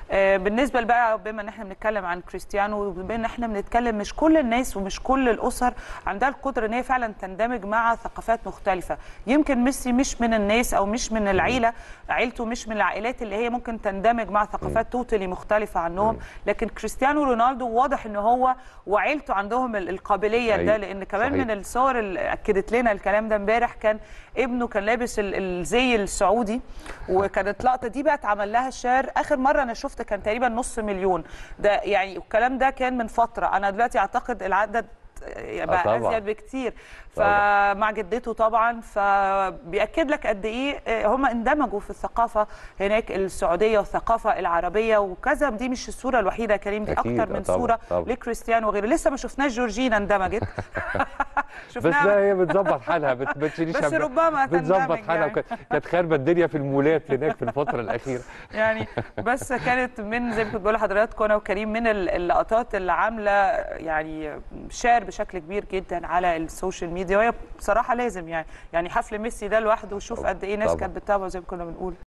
آه، بالنسبه بقى بما ان احنا بنتكلم عن كريستيانو وبما ان احنا بنتكلم مش كل الناس ومش كل الاسر عندها القدره ان هي فعلا تندمج مع ثقافات مختلفه يمكن ميسي مش من الناس او مش من العيله عيلته مش من العائلات اللي هي ممكن تندمج مع ثقافات توتالي مختلفه عنهم لكن كريستيانو رونالدو واضح ان هو وعيلته عندهم ال- القابليه أيوة. ده لان كمان صحيح. من الصور اللي اكدت لنا الكلام ده امبارح كان ابنه كان لابس ال- الزي السعودي وكانت لقطه دي بقى اتعمل لها شير اخر مره انا شفت كان تقريبا نص مليون ده يعني الكلام ده كان من فتره انا دلوقتي اعتقد العدد بقى طبعاً. ازيد بكتير طبعاً. فمع جدته طبعا فبياكد لك قد ايه هم اندمجوا في الثقافه هناك السعوديه والثقافه العربيه وكذا دي مش الصوره الوحيده يا كريم دي أكيد، اكتر آه من طبعاً، صوره طبعاً. لكريستيانو وغيره لسه ما شفناش جورجينا اندمجت بس لا هي بتظبط حالها بت- بتشيليش بس هم. ربما بتظبط تندمج حالها يعني. وكانت- كانت خاربه الدنيا في المولات هناك في الفتره الاخيره يعني بس كانت من زي ما كنت بقول لحضراتكم انا وكريم من ال- اللقطات اللي عامله يعني شير بشكل كبير جدا على السوشيال ميديا وهي بصراحه لازم يعني يعني حفل ميسي ده لوحده وشوف طبعاً، قد ايه ناس طبعاً. كانت بتتابعه زي ما كنا بنقول